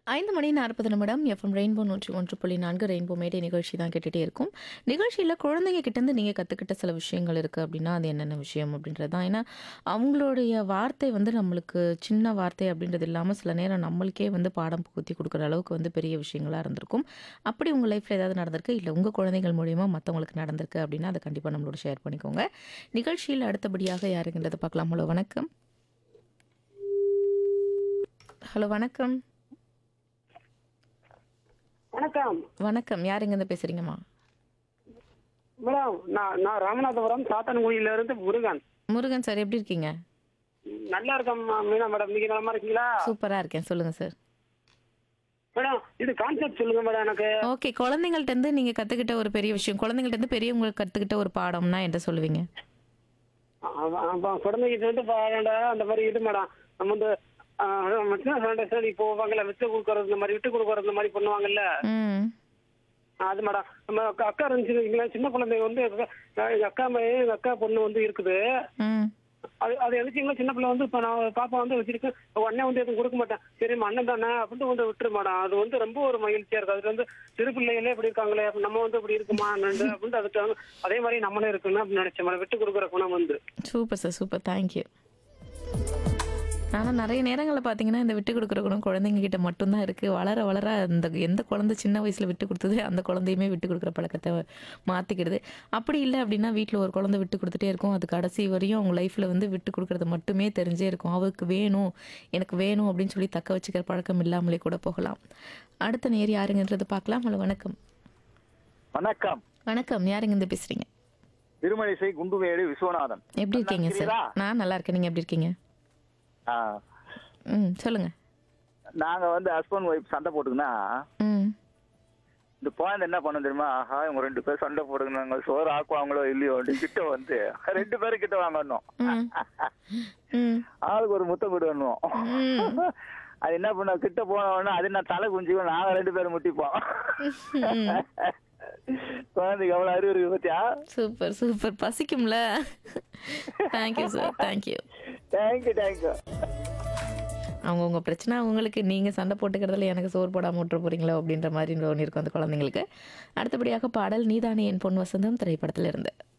ஐந்து மணி நாற்பது நிமிடம் எஃப்எம் ரெயின்போ நூற்றி ஒன்று புள்ளி நான்கு ரெயின்போ மேடை நிகழ்ச்சி தான் கேட்டுகிட்டே இருக்கும் நிகழ்ச்சியில் குழந்தைங்க கிட்டேருந்து நீங்கள் கற்றுக்கிட்ட சில விஷயங்கள் இருக்குது அப்படின்னா அது என்னென்ன விஷயம் அப்படின்றது தான் ஏன்னா அவங்களுடைய வார்த்தை வந்து நம்மளுக்கு சின்ன வார்த்தை அப்படின்றது இல்லாமல் சில நேரம் நம்மளுக்கே வந்து பாடம் புகுத்தி கொடுக்குற அளவுக்கு வந்து பெரிய விஷயங்களாக இருந்திருக்கும் அப்படி உங்கள் லைஃப்பில் ஏதாவது நடந்திருக்கு இல்லை உங்கள் குழந்தைகள் மூலியமா மற்றவங்களுக்கு நடந்திருக்கு அப்படின்னா அதை கண்டிப்பாக நம்மளோட ஷேர் பண்ணிக்கோங்க நிகழ்ச்சியில் அடுத்தபடியாக யாருக்குன்றதை பார்க்கலாம் ஹலோ வணக்கம் ஹலோ வணக்கம் வணக்கம் வணக்கம் யாருங்க இருந்து பேசுறீங்கம்மா மேடம் நான் நான் ராமநாதபுரம் சாத்தன்குடியில இருந்து முருகன் முருகன் சார் எப்படி இருக்கீங்க நல்லா இருக்கேன் மீனா மேடம் நீங்க நலமா இருக்கீங்களா சூப்பரா இருக்கேன் சொல்லுங்க சார் மேடம் இது கான்செப்ட் சொல்லுங்க மேடம் எனக்கு ஓகே குழந்தைங்கள்ட்ட இருந்து நீங்க கத்துக்கிட்ட ஒரு பெரிய விஷயம் குழந்தைங்கள்ட்ட இருந்து பெரியவங்களுக்கு கத்துக்கிட்ட ஒரு பாடம்னா என்ன சொல்லுவீங்க அவ- அவ குழந்தைகிட்ட வந்து பாருடா அந்த மாதிரி இது மேடம் நம்ம வந்து ஃபவுண்டேஷன் இப்போ போவாங்கல்ல விட்டு கொடுக்கறது இந்த மாதிரி விட்டு கொடுக்கறது இந்த மாதிரி பண்ணுவாங்கல்ல ம் அது மேடம் நம்ம அக்கா அக்கா இருந்துச்சுங்களா சின்ன குழந்தைங்க வந்து எங்க எங்க அக்கா பையன் எங்க அக்கா பொண்ணு வந்து இருக்குது ம் அது அது எழுச்சிங்களா சின்ன பிள்ளை வந்து இப்போ நான் பாப்பா வந்து வச்சிருக்கேன் உடனே வந்து எதுவும் கொடுக்க மாட்டேன் சரி அண்ணன் தானே அப்படின்ட்டு வந்து விட்டுரு மேடம் அது வந்து ரொம்ப ஒரு மகிழ்ச்சியா இருக்கு அது வந்து சிறு பிள்ளைகளே இப்படி இருக்காங்களே அப்ப நம்ம வந்து இப்படி இருக்குமா என்னண்டு அப்படின்ட்டு அதுக்கு வந்து அதே மாதிரி நம்மளும் இருக்குன்னு அப்படின்னு நினைச்சேன் மேடம் விட்டு கொடுக்குற குணம் வந்து சூப்பர் சார் சூப்பர் தேங்க்யூ ஆனால் நிறைய நேரங்களில் பார்த்தீங்கன்னா இந்த விட்டு கொடுக்குற குணம் குழந்தைங்க கிட்ட மட்டும்தான் இருக்குது வளர வளர அந்த எந்த குழந்தை சின்ன வயசில் விட்டு கொடுத்தது அந்த குழந்தையுமே விட்டு கொடுக்குற பழக்கத்தை மாற்றிக்கிடுது அப்படி இல்லை அப்படின்னா வீட்டில் ஒரு குழந்தை விட்டு கொடுத்துட்டே இருக்கும் அது கடைசி வரையும் அவங்க லைஃப்பில் வந்து விட்டு கொடுக்குறது மட்டுமே தெரிஞ்சே இருக்கும் அவருக்கு வேணும் எனக்கு வேணும் அப்படின்னு சொல்லி தக்க வச்சுக்கிற பழக்கம் இல்லாமலே கூட போகலாம் அடுத்த நேர் யாருங்கன்றது பார்க்கலாம் ஹலோ வணக்கம் வணக்கம் வணக்கம் யாருங்க இருந்து பேசுகிறீங்க திருமணிசை குண்டுவேடு விஸ்வநாதன் எப்படி இருக்கீங்க சார் இருக்கிறீங்களா? நான் நல்லா இருக்கேன் நீங்கள் எப்படி இருக்கீங்க ஆ, ம் சொல்லுங்கள் நாங்க வந்து ஹஸ்பண்ட் ஒய்ஃப் சண்டை போட்டுக்கினா ம் இந்த குழந்தை என்ன பண்ணும் தெரியுமா ஆஹா இவங்க ரெண்டு பேரும் சண்டை போட்டுக்கணுங்க சோறு ஆக்குவாங்களோ இல்லையோ அப்படின்னு கிட்ட வந்து ரெண்டு பேரும் கிட்ட வாங்கணும் ம். ம். ஆளுக்கு ஒரு முத்தம் கொடுக்கணும் அது என்ன பண்ண கிட்ட போன உடனே அது நான் தலை குஞ்சுக்கும் நாங்க ரெண்டு பேரும் முட்டிப்போம் குழந்தைக்கு எவ்வளவு அறிவு இருக்கு பத்தியா சூப்பர் சூப்பர் பசிக்கும்ல thank you sir thank you thank you thank you அவங்கவுங்க பிரச்சனை அவங்களுக்கு நீங்கள் சண்டை போட்டுக்கிறதுல எனக்கு சோறு போடாமல் விட்டுற போறீங்களோ அப்படின்ற மாதிரி ஒன்று இருக்கும் அந்த குழந்தைங்களுக்கு அடுத்தபடியாக பாடல் நீதானே என் பொன் வசந்தம் திரைப்படத்தில் இருந்து